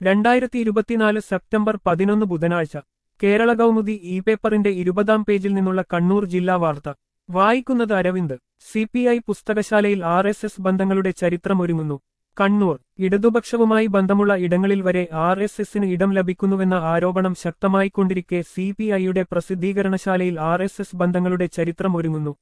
രണ്ടായിരത്തി ഇരുപത്തിനാല് സെപ്റ്റംബർ പതിനൊന്ന് ബുധനാഴ്ച കേരള കൗമുദി ഇ പേപ്പറിന്റെ ഇരുപതാം പേജിൽ നിന്നുള്ള കണ്ണൂർ ജില്ലാ വാർത്ത വായിക്കുന്നത് അരവിന്ദ് സി പി ഐ പുസ്തകശാലയിൽ ആർ എസ് എസ് ബന്ധങ്ങളുടെ ചരിത്രമൊരുങ്ങുന്നു കണ്ണൂർ ഇടതുപക്ഷവുമായി ബന്ധമുള്ള ഇടങ്ങളിൽ വരെ ആർ എസ് എസിന് ഇടം ലഭിക്കുന്നുവെന്ന ആരോപണം ശക്തമായിക്കൊണ്ടിരിക്കെ സി പി ഐയുടെ പ്രസിദ്ധീകരണശാലയിൽ ആർ എസ് എസ് ബന്ധങ്ങളുടെ ചരിത്രമൊരുങ്ങുന്നു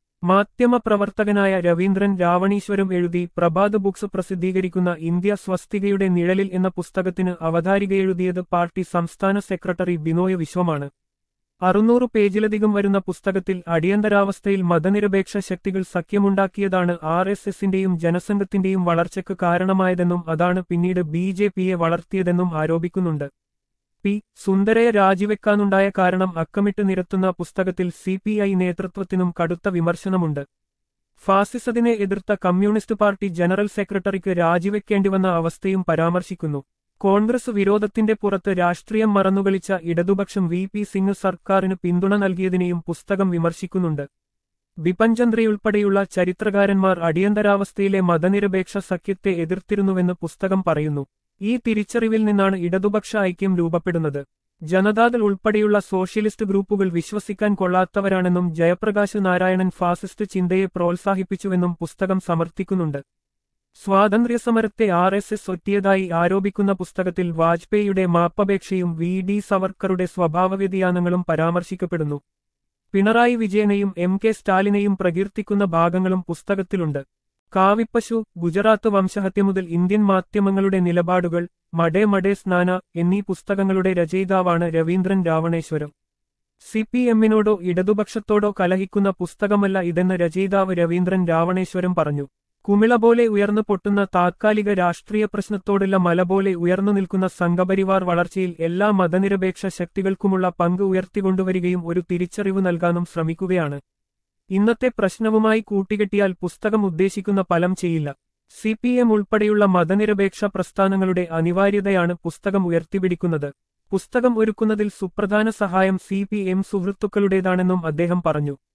മാധ്യമപ്രവർത്തകനായ രവീന്ദ്രൻ രാവണീശ്വരം എഴുതി പ്രഭാത് ബുക്സ് പ്രസിദ്ധീകരിക്കുന്ന ഇന്ത്യ സ്വസ്തികയുടെ നിഴലിൽ എന്ന പുസ്തകത്തിന് അവതാരികയെഴുതിയത് പാർട്ടി സംസ്ഥാന സെക്രട്ടറി ബിനോയ് വിശ്വമാണ് അറുന്നൂറ് പേജിലധികം വരുന്ന പുസ്തകത്തിൽ അടിയന്തരാവസ്ഥയിൽ മതനിരപേക്ഷ ശക്തികൾ സഖ്യമുണ്ടാക്കിയതാണ് ആർ എസ് എസിന്റെയും ജനസംഘത്തിന്റെയും വളർച്ചയ്ക്ക് കാരണമായതെന്നും അതാണ് പിന്നീട് ബി ജെ പിയെ വളർത്തിയതെന്നും ആരോപിക്കുന്നുണ്ട് പി സുന്ദരയെ രാജിവെക്കാനുണ്ടായ കാരണം അക്കമിട്ട് നിരത്തുന്ന പുസ്തകത്തിൽ സി പി ഐ നേതൃത്വത്തിനും കടുത്ത വിമർശനമുണ്ട് ഫാസിസത്തിനെ എതിർത്ത കമ്മ്യൂണിസ്റ്റ് പാർട്ടി ജനറൽ സെക്രട്ടറിക്ക് രാജിവെക്കേണ്ടിവന്ന അവസ്ഥയും പരാമർശിക്കുന്നു കോൺഗ്രസ് വിരോധത്തിന്റെ പുറത്ത് രാഷ്ട്രീയം മറന്നുകളിച്ച ഇടതുപക്ഷം വി പി സിംഗ് സർക്കാരിന് പിന്തുണ നൽകിയതിനെയും പുസ്തകം വിമർശിക്കുന്നുണ്ട് ബിപൻചന്ദ്രയുൾപ്പെടെയുള്ള ചരിത്രകാരന്മാർ അടിയന്തരാവസ്ഥയിലെ മതനിരപേക്ഷ സഖ്യത്തെ എതിർത്തിരുന്നുവെന്ന് പുസ്തകം പറയുന്നു ഈ തിരിച്ചറിവിൽ നിന്നാണ് ഇടതുപക്ഷ ഐക്യം രൂപപ്പെടുന്നത് ജനതാദൾ ഉൾപ്പെടെയുള്ള സോഷ്യലിസ്റ്റ് ഗ്രൂപ്പുകൾ വിശ്വസിക്കാൻ കൊള്ളാത്തവരാണെന്നും ജയപ്രകാശ് നാരായണൻ ഫാസിസ്റ്റ് ചിന്തയെ പ്രോത്സാഹിപ്പിച്ചുവെന്നും പുസ്തകം സമർത്ഥിക്കുന്നുണ്ട് സ്വാതന്ത്ര്യസമരത്തെ ആർ എസ് എസ് ഒറ്റിയതായി ആരോപിക്കുന്ന പുസ്തകത്തിൽ വാജ്പേയിയുടെ മാപ്പപേക്ഷയും വി ഡി സവർക്കറുടെ സ്വഭാവവ്യതിയാനങ്ങളും പരാമർശിക്കപ്പെടുന്നു പിണറായി വിജയനെയും എം കെ സ്റ്റാലിനെയും പ്രകീർത്തിക്കുന്ന ഭാഗങ്ങളും പുസ്തകത്തിലുണ്ട് കാവിപ്പശു ഗുജറാത്ത് വംശഹത്യ മുതൽ ഇന്ത്യൻ മാധ്യമങ്ങളുടെ നിലപാടുകൾ മഡേ മഡേ സ്നാന എന്നീ പുസ്തകങ്ങളുടെ രചയിതാവാണ് രവീന്ദ്രൻ രാവണേശ്വരം സി പി എമ്മിനോടോ ഇടതുപക്ഷത്തോടോ കലഹിക്കുന്ന പുസ്തകമല്ല ഇതെന്ന് രചയിതാവ് രവീന്ദ്രൻ രാവണേശ്വരം പറഞ്ഞു കുമിള പോലെ ഉയർന്നു പൊട്ടുന്ന താത്കാലിക രാഷ്ട്രീയ പ്രശ്നത്തോടുള്ള മല പോലെ ഉയർന്നു നിൽക്കുന്ന സംഘപരിവാർ വളർച്ചയിൽ എല്ലാ മതനിരപേക്ഷ ശക്തികൾക്കുമുള്ള പങ്ക് ഉയർത്തിക്കൊണ്ടുവരികയും ഒരു തിരിച്ചറിവ് നൽകാനും ശ്രമിക്കുകയാണ് ഇന്നത്തെ പ്രശ്നവുമായി കൂട്ടിക്കെട്ടിയാൽ പുസ്തകം ഉദ്ദേശിക്കുന്ന ഫലം ചെയ്യില്ല സി പി എം ഉൾപ്പെടെയുള്ള മതനിരപേക്ഷ പ്രസ്ഥാനങ്ങളുടെ അനിവാര്യതയാണ് പുസ്തകം ഉയർത്തിപ്പിടിക്കുന്നത് പുസ്തകം ഒരുക്കുന്നതിൽ സുപ്രധാന സഹായം സി പി എം സുഹൃത്തുക്കളുടേതാണെന്നും അദ്ദേഹം പറഞ്ഞു